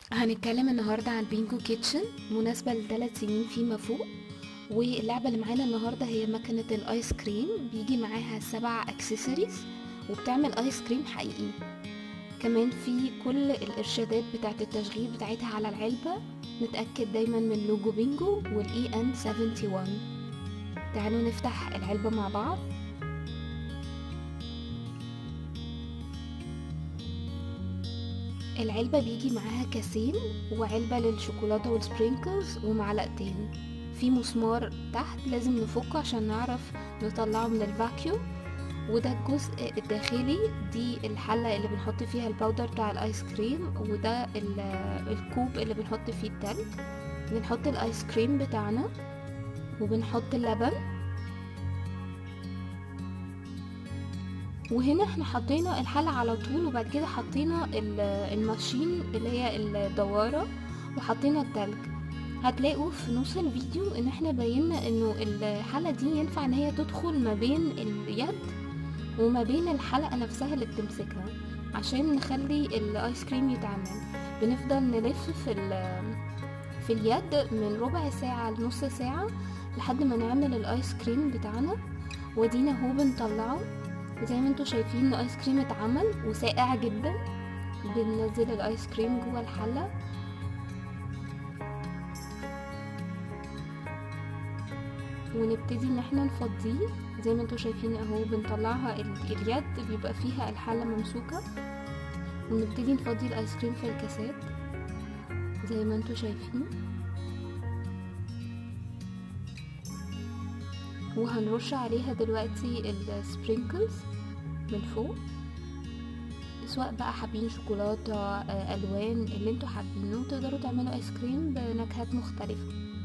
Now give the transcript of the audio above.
هنتكلم النهاردة عن بينجو كيتشن مناسبة لثلاث سنين فيما فوق واللعبة اللي معانا النهاردة هي مكنة الايس كريم بيجي معاها سبع اكسسوارز وبتعمل ايس كريم حقيقي كمان في كل الارشادات بتاعة التشغيل بتاعتها على العلبة نتأكد دايما من لوجو بينجو والاي ان 71 تعالوا نفتح العلبة مع بعض العلبة بيجي معاها كاسين وعلبة للشوكولاتة والسبرينكلز ومعلقتين في مسمار تحت لازم نفكه عشان نعرف نطلعه من الفاكيوم وده الجزء الداخلي دي الحلة اللي بنحط فيها الباودر بتاع الايس كريم وده الكوب اللي بنحط فيه التلج بنحط الايس كريم بتاعنا وبنحط اللبن وهنا احنا حطينا الحلة على طول وبعد كده حطينا الماشين اللي هي الدوارة وحطينا التلج هتلاقوا في نص الفيديو ان احنا بينا انه الحلة دي ينفع ان هي تدخل ما بين اليد وما بين الحلقة نفسها اللي بتمسكها عشان نخلي الايس كريم يتعمل بنفضل نلف في في اليد من ربع ساعة لنص ساعة لحد ما نعمل الايس كريم بتاعنا ودينا اهو بنطلعه زي ما انتوا شايفين الايس كريم اتعمل وساقع جدا بننزل الايس كريم جوه الحله ونبتدي ان احنا نفضيه زي ما انتوا شايفين اهو بنطلعها اليد بيبقى فيها الحله ممسوكه ونبتدي نفضي الايس كريم في الكاسات زي ما انتوا شايفين وهنرش عليها دلوقتي السبرينكلز من فوق سواء بقى حابين شوكولاته الوان اللي انتوا حابينه تقدروا تعملوا ايس كريم بنكهات مختلفه